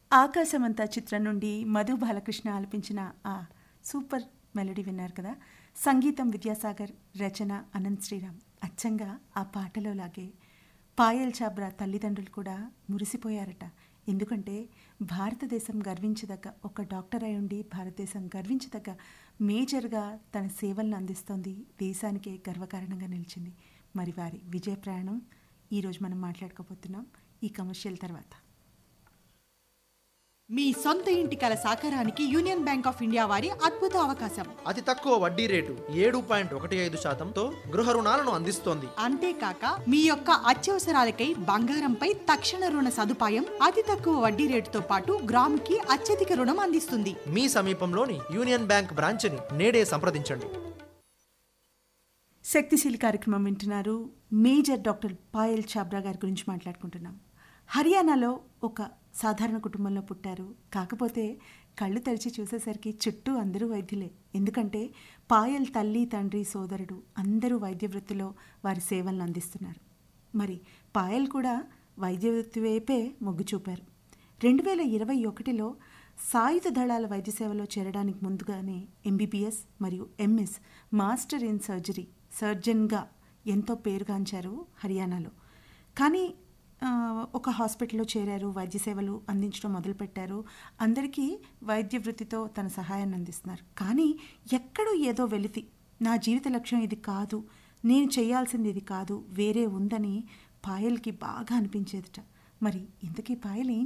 ఆకాశమంతా చిత్రం నుండి మధు బాలకృష్ణ ఆలపించిన ఆ సూపర్ మెలడీ విన్నారు కదా సంగీతం విద్యాసాగర్ రచన అనంత్ శ్రీరామ్ అచ్చంగా ఆ పాటలో లాగే పాయల్ చాబ్రా తల్లిదండ్రులు కూడా మురిసిపోయారట ఎందుకంటే భారతదేశం గర్వించదగ్గ ఒక డాక్టర్ అయి ఉండి భారతదేశం గర్వించదగ్గ మేజర్గా తన సేవలను అందిస్తోంది దేశానికే గర్వకారణంగా నిలిచింది మరి వారి విజయ ప్రయాణం ఈరోజు మనం మాట్లాడుకోబోతున్నాం ఈ కమర్షియల్ తర్వాత మీ సొంత ఇంటి కల సాకారానికి యూనియన్ బ్యాంక్ ఆఫ్ ఇండియా వారి అద్భుత అవకాశం అతి తక్కువ వడ్డీ రేటు ఏడు పాయింట్ ఒకటి ఐదు శాతంతో గృహ రుణాలను అందిస్తోంది అంతేకాక మీ యొక్క అత్యవసరాలకై బంగారంపై తక్షణ రుణ సదుపాయం అతి తక్కువ వడ్డీ రేటుతో పాటు గ్రాముకి అత్యధిక రుణం అందిస్తుంది మీ సమీపంలోని యూనియన్ బ్యాంక్ బ్రాంచ్ని నేడే సంప్రదించండి శక్తిశీలి కార్యక్రమం వింటున్నారు మేజర్ డాక్టర్ పాయల్ చాబ్రా గారి గురించి మాట్లాడుకుంటున్నాం హర్యానాలో ఒక సాధారణ కుటుంబంలో పుట్టారు కాకపోతే కళ్ళు తెరిచి చూసేసరికి చుట్టూ అందరూ వైద్యులే ఎందుకంటే పాయల్ తల్లి తండ్రి సోదరుడు అందరూ వైద్య వృత్తిలో వారి సేవలను అందిస్తున్నారు మరి పాయల్ కూడా వైద్య వృత్తి వైపే మొగ్గు చూపారు రెండు వేల ఇరవై ఒకటిలో సాయుధ దళాల వైద్య సేవలో చేరడానికి ముందుగానే ఎంబీబీఎస్ మరియు ఎంఎస్ మాస్టర్ ఇన్ సర్జరీ సర్జన్గా ఎంతో పేరుగాంచారు హర్యానాలో కానీ ఆ, ఒక హాస్పిటల్లో చేరారు వైద్య సేవలు అందించడం మొదలుపెట్టారు అందరికీ వైద్య వృత్తితో తన సహాయాన్ని అందిస్తున్నారు కానీ ఎక్కడో ఏదో వెలితి నా జీవిత లక్ష్యం ఇది కాదు నేను చేయాల్సింది ఇది కాదు వేరే ఉందని పాయల్కి బాగా అనిపించేదిట మరి ఇంతకీ పాయల్ ఏం